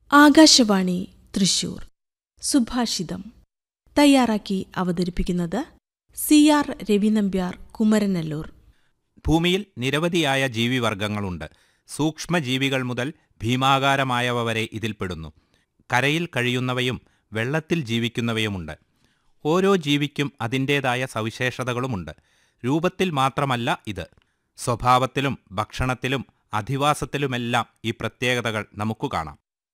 ആകാശവാണി തൃശൂർ സുഭാഷിതം തയ്യാറാക്കി അവതരിപ്പിക്കുന്നത് സി ആർ രവിനമ്പ്യാർ കുമരനല്ലൂർ ഭൂമിയിൽ നിരവധിയായ ജീവിവർഗങ്ങളുണ്ട് സൂക്ഷ്മജീവികൾ മുതൽ ഭീമാകാരമായവ വരെ ഇതിൽപ്പെടുന്നു കരയിൽ കഴിയുന്നവയും വെള്ളത്തിൽ ജീവിക്കുന്നവയുമുണ്ട് ഓരോ ജീവിക്കും അതിൻ്റേതായ സവിശേഷതകളുമുണ്ട് രൂപത്തിൽ മാത്രമല്ല ഇത് സ്വഭാവത്തിലും ഭക്ഷണത്തിലും അധിവാസത്തിലുമെല്ലാം ഈ പ്രത്യേകതകൾ നമുക്ക് കാണാം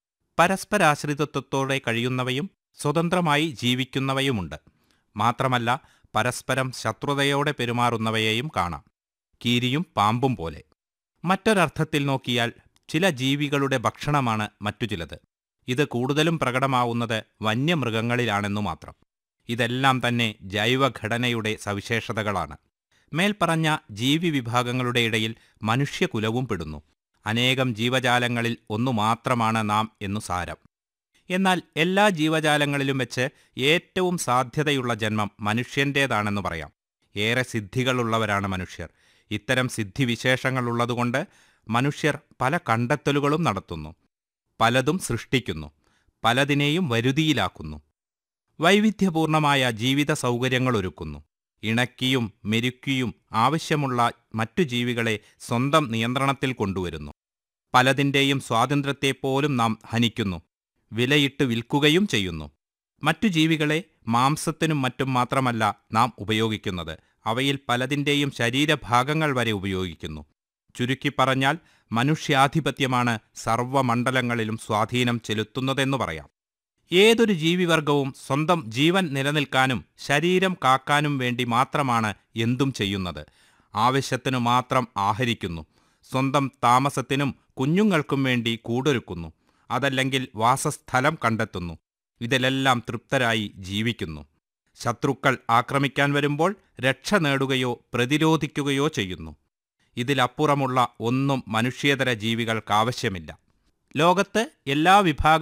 പരസ്പരാശ്രിതത്വത്തോടെ കഴിയുന്നവയും സ്വതന്ത്രമായി ജീവിക്കുന്നവയുമുണ്ട് മാത്രമല്ല പരസ്പരം ശത്രുതയോടെ പെരുമാറുന്നവയെയും കാണാം കീരിയും പാമ്പും പോലെ മറ്റൊരർത്ഥത്തിൽ നോക്കിയാൽ ചില ജീവികളുടെ ഭക്ഷണമാണ് മറ്റു ചിലത് ഇത് കൂടുതലും പ്രകടമാവുന്നത് വന്യമൃഗങ്ങളിലാണെന്നു മാത്രം ഇതെല്ലാം തന്നെ ജൈവഘടനയുടെ സവിശേഷതകളാണ് മേൽപ്പറഞ്ഞ ജീവി വിഭാഗങ്ങളുടെ ഇടയിൽ മനുഷ്യകുലവും പെടുന്നു അനേകം ജീവജാലങ്ങളിൽ ഒന്നു മാത്രമാണ് നാം എന്നു സാരം എന്നാൽ എല്ലാ ജീവജാലങ്ങളിലും വെച്ച് ഏറ്റവും സാധ്യതയുള്ള ജന്മം മനുഷ്യൻ്റേതാണെന്ന് പറയാം ഏറെ സിദ്ധികളുള്ളവരാണ് മനുഷ്യർ ഇത്തരം സിദ്ധിവിശേഷങ്ങളുള്ളതുകൊണ്ട് മനുഷ്യർ പല കണ്ടെത്തലുകളും നടത്തുന്നു പലതും സൃഷ്ടിക്കുന്നു പലതിനെയും വരുതിയിലാക്കുന്നു വൈവിധ്യപൂർണമായ ജീവിത സൗകര്യങ്ങളൊരുക്കുന്നു ഇണക്കിയും മെരുക്കിയും ആവശ്യമുള്ള മറ്റു ജീവികളെ സ്വന്തം നിയന്ത്രണത്തിൽ കൊണ്ടുവരുന്നു പലതിൻ്റെയും സ്വാതന്ത്ര്യത്തെപ്പോലും നാം ഹനിക്കുന്നു വിലയിട്ട് വിൽക്കുകയും ചെയ്യുന്നു മറ്റു ജീവികളെ മാംസത്തിനും മറ്റും മാത്രമല്ല നാം ഉപയോഗിക്കുന്നത് അവയിൽ പലതിൻ്റെയും ശരീരഭാഗങ്ങൾ വരെ ഉപയോഗിക്കുന്നു ചുരുക്കി പറഞ്ഞാൽ മനുഷ്യാധിപത്യമാണ് സർവ്വമണ്ഡലങ്ങളിലും സ്വാധീനം ചെലുത്തുന്നതെന്നു പറയാം ഏതൊരു ജീവിവർഗവും സ്വന്തം ജീവൻ നിലനിൽക്കാനും ശരീരം കാക്കാനും വേണ്ടി മാത്രമാണ് എന്തും ചെയ്യുന്നത് ആവശ്യത്തിനു മാത്രം ആഹരിക്കുന്നു സ്വന്തം താമസത്തിനും കുഞ്ഞുങ്ങൾക്കും വേണ്ടി കൂടൊരുക്കുന്നു അതല്ലെങ്കിൽ വാസസ്ഥലം കണ്ടെത്തുന്നു ഇതിലെല്ലാം തൃപ്തരായി ജീവിക്കുന്നു ശത്രുക്കൾ ആക്രമിക്കാൻ വരുമ്പോൾ രക്ഷ നേടുകയോ പ്രതിരോധിക്കുകയോ ചെയ്യുന്നു ഇതിലപ്പുറമുള്ള ഒന്നും മനുഷ്യേതര ജീവികൾക്കാവശ്യമില്ല ലോകത്ത് എല്ലാ വിഭാഗ